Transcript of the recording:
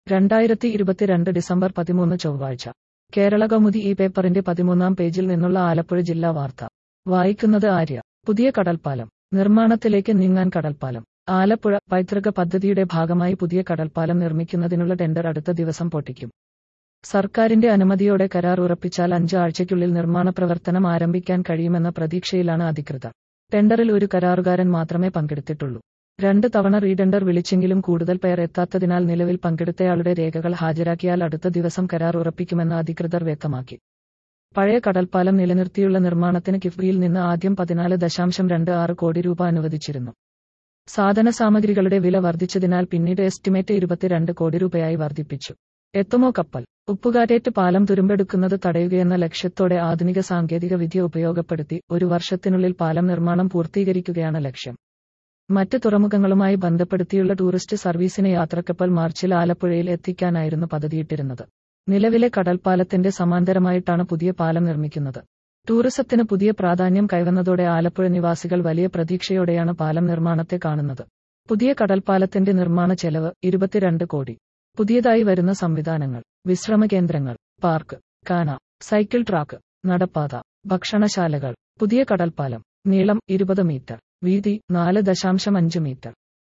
രണ്ടായിരത്തി ഇരുപത്തിരണ്ട് ഡിസംബർ പതിമൂന്ന് ചൊവ്വാഴ്ച കേരള കൗമുദി ഈ പേപ്പറിന്റെ പതിമൂന്നാം പേജിൽ നിന്നുള്ള ആലപ്പുഴ ജില്ലാ വാർത്ത വായിക്കുന്നത് ആര്യ പുതിയ കടൽപ്പാലം നിർമ്മാണത്തിലേക്ക് നീങ്ങാൻ കടൽപ്പാലം ആലപ്പുഴ പൈതൃക പദ്ധതിയുടെ ഭാഗമായി പുതിയ കടൽപ്പാലം നിർമ്മിക്കുന്നതിനുള്ള ടെൻഡർ അടുത്ത ദിവസം പൊട്ടിക്കും സർക്കാരിന്റെ അനുമതിയോടെ കരാർ ഉറപ്പിച്ചാൽ അഞ്ച് ആഴ്ചയ്ക്കുള്ളിൽ നിർമ്മാണ പ്രവർത്തനം ആരംഭിക്കാൻ കഴിയുമെന്ന പ്രതീക്ഷയിലാണ് അധികൃതർ ടെൻഡറിൽ ഒരു കരാറുകാരൻ മാത്രമേ പങ്കെടുത്തിട്ടുള്ളൂ രണ്ട് തവണ റീടെൻഡർ വിളിച്ചെങ്കിലും കൂടുതൽ പേർ എത്താത്തതിനാൽ നിലവിൽ പങ്കെടുത്തയാളുടെ രേഖകൾ ഹാജരാക്കിയാൽ അടുത്ത ദിവസം കരാർ ഉറപ്പിക്കുമെന്ന് അധികൃതർ വ്യക്തമാക്കി പഴയ കടൽപ്പാലം നിലനിർത്തിയുള്ള നിർമ്മാണത്തിന് കിഫ്ബിയിൽ നിന്ന് ആദ്യം പതിനാല് ദശാംശം രണ്ട് ആറ് കോടി രൂപ അനുവദിച്ചിരുന്നു സാധന സാമഗ്രികളുടെ വില വർദ്ധിച്ചതിനാൽ പിന്നീട് എസ്റ്റിമേറ്റ് ഇരുപത്തിരണ്ട് കോടി രൂപയായി വർദ്ധിപ്പിച്ചു എത്തുമോ കപ്പൽ ഉപ്പുകാറ്റേറ്റ് പാലം തുരുമ്പെടുക്കുന്നത് തടയുകയെന്ന ലക്ഷ്യത്തോടെ ആധുനിക സാങ്കേതിക വിദ്യ ഉപയോഗപ്പെടുത്തി ഒരു വർഷത്തിനുള്ളിൽ പാലം നിർമ്മാണം പൂർത്തീകരിക്കുകയാണ് ലക്ഷ്യം മറ്റ് തുറമുഖങ്ങളുമായി ബന്ധപ്പെടുത്തിയുള്ള ടൂറിസ്റ്റ് സർവീസിന് യാത്രക്കപ്പൽ മാർച്ചിൽ ആലപ്പുഴയിൽ എത്തിക്കാനായിരുന്നു പദ്ധതിയിട്ടിരുന്നത് നിലവിലെ കടൽപ്പാലത്തിന്റെ സമാന്തരമായിട്ടാണ് പുതിയ പാലം നിർമ്മിക്കുന്നത് ടൂറിസത്തിന് പുതിയ പ്രാധാന്യം കൈവന്നതോടെ ആലപ്പുഴ നിവാസികൾ വലിയ പ്രതീക്ഷയോടെയാണ് പാലം നിർമ്മാണത്തെ കാണുന്നത് പുതിയ കടൽപ്പാലത്തിന്റെ നിർമ്മാണ ചെലവ് ഇരുപത്തിരണ്ട് കോടി പുതിയതായി വരുന്ന സംവിധാനങ്ങൾ വിശ്രമ കേന്ദ്രങ്ങൾ പാർക്ക് കാന സൈക്കിൾ ട്രാക്ക് നടപ്പാത ഭക്ഷണശാലകൾ പുതിയ കടൽപ്പാലം നീളം ഇരുപത് മീറ്റർ വീതി നാല് ദശാംശം അഞ്ച് മീറ്റർ